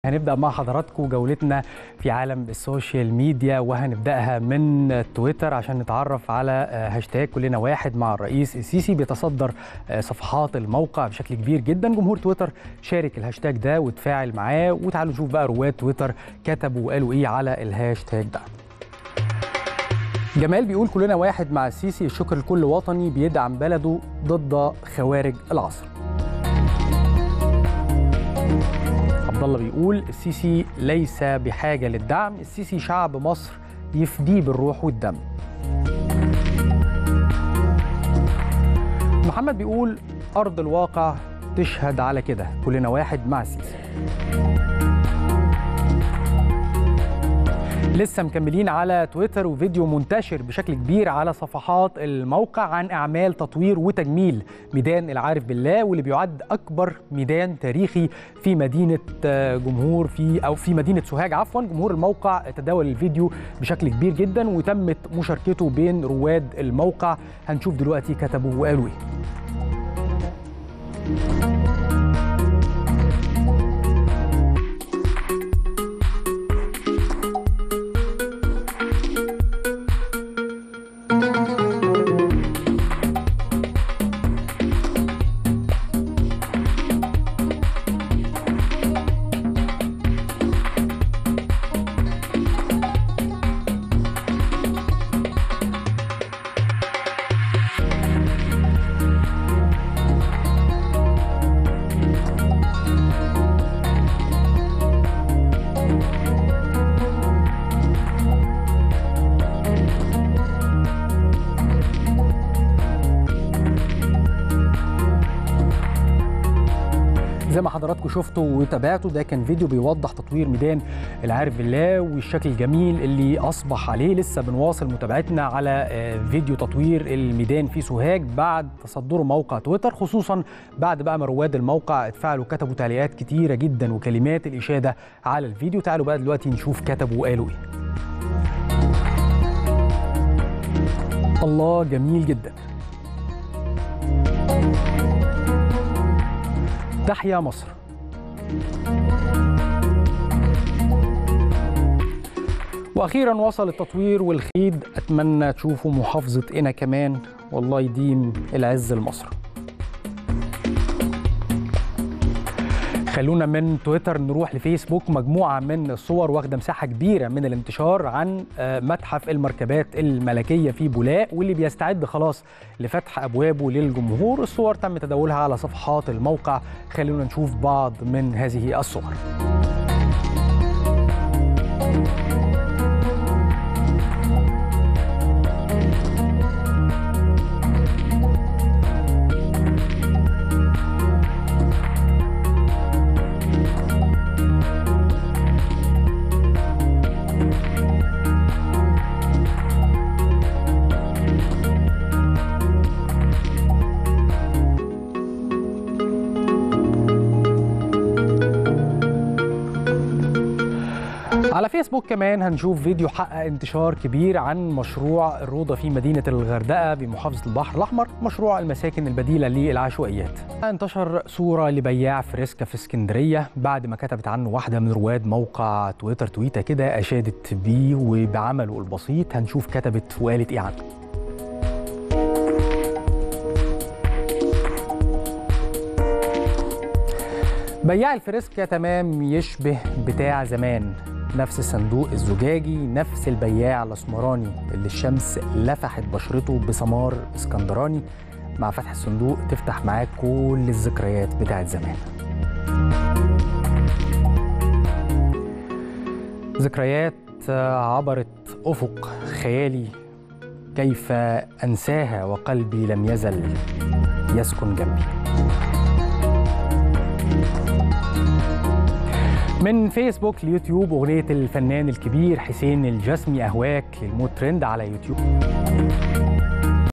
هنبدأ مع حضراتكم جولتنا في عالم السوشيال ميديا وهنبدأها من تويتر عشان نتعرف على هاشتاج كلنا واحد مع الرئيس السيسي بيتصدر صفحات الموقع بشكل كبير جدا جمهور تويتر شارك الهاشتاج ده وتفاعل معاه وتعالوا نشوف بقى رواد تويتر كتبوا وقالوا ايه على الهاشتاج ده جمال بيقول كلنا واحد مع السيسي الشكر لكل وطني بيدعم بلده ضد خوارج العصر عبد الله بيقول السيسي ليس بحاجه للدعم السيسي شعب مصر يفديه بالروح والدم محمد بيقول ارض الواقع تشهد على كده كلنا واحد مع السيسي لسه مكملين على تويتر وفيديو منتشر بشكل كبير على صفحات الموقع عن اعمال تطوير وتجميل ميدان العارف بالله واللي بيعد اكبر ميدان تاريخي في مدينه جمهور في او في مدينه سوهاج عفوا جمهور الموقع تداول الفيديو بشكل كبير جدا وتمت مشاركته بين رواد الموقع هنشوف دلوقتي كتبوا وقالوا ايه زي ما حضراتكم شفتوا وتابعتوا ده كان فيديو بيوضح تطوير ميدان العارف بالله والشكل الجميل اللي اصبح عليه لسه بنواصل متابعتنا على فيديو تطوير الميدان في سوهاج بعد تصدره موقع تويتر خصوصا بعد بقى ما رواد الموقع اتفاعلوا كتبوا تعليقات كتيره جدا وكلمات الاشاده على الفيديو تعالوا بقى دلوقتي نشوف كتبوا وقالوا ايه الله جميل جدا تحيا مصر واخيرا وصل التطوير والخيد اتمنى تشوفوا محافظه قنا كمان والله يديم العز لمصر خلونا من تويتر نروح لفيسبوك مجموعة من الصور واخدة مساحة كبيرة من الانتشار عن متحف المركبات الملكية في بولاق واللي بيستعد خلاص لفتح أبوابه للجمهور الصور تم تداولها على صفحات الموقع خلونا نشوف بعض من هذه الصور على فيسبوك كمان هنشوف فيديو حقق انتشار كبير عن مشروع الروضة في مدينة الغردقة بمحافظة البحر الأحمر مشروع المساكن البديلة للعشوائيات انتشر صورة لبياع فريسكا في اسكندرية بعد ما كتبت عنه واحدة من رواد موقع تويتر تويتة كده أشادت بيه وبعمله البسيط هنشوف كتبت وقالت إيه عنه بياع الفريسكا تمام يشبه بتاع زمان نفس الصندوق الزجاجي نفس البياع الاسمراني اللي الشمس لفحت بشرته بسمار اسكندراني مع فتح الصندوق تفتح معاك كل الذكريات بتاعت زمان ذكريات عبرت افق خيالي كيف انساها وقلبي لم يزل يسكن جنبي من فيسبوك ليوتيوب أغنية الفنان الكبير حسين الجسمي أهواك للمود ترند على يوتيوب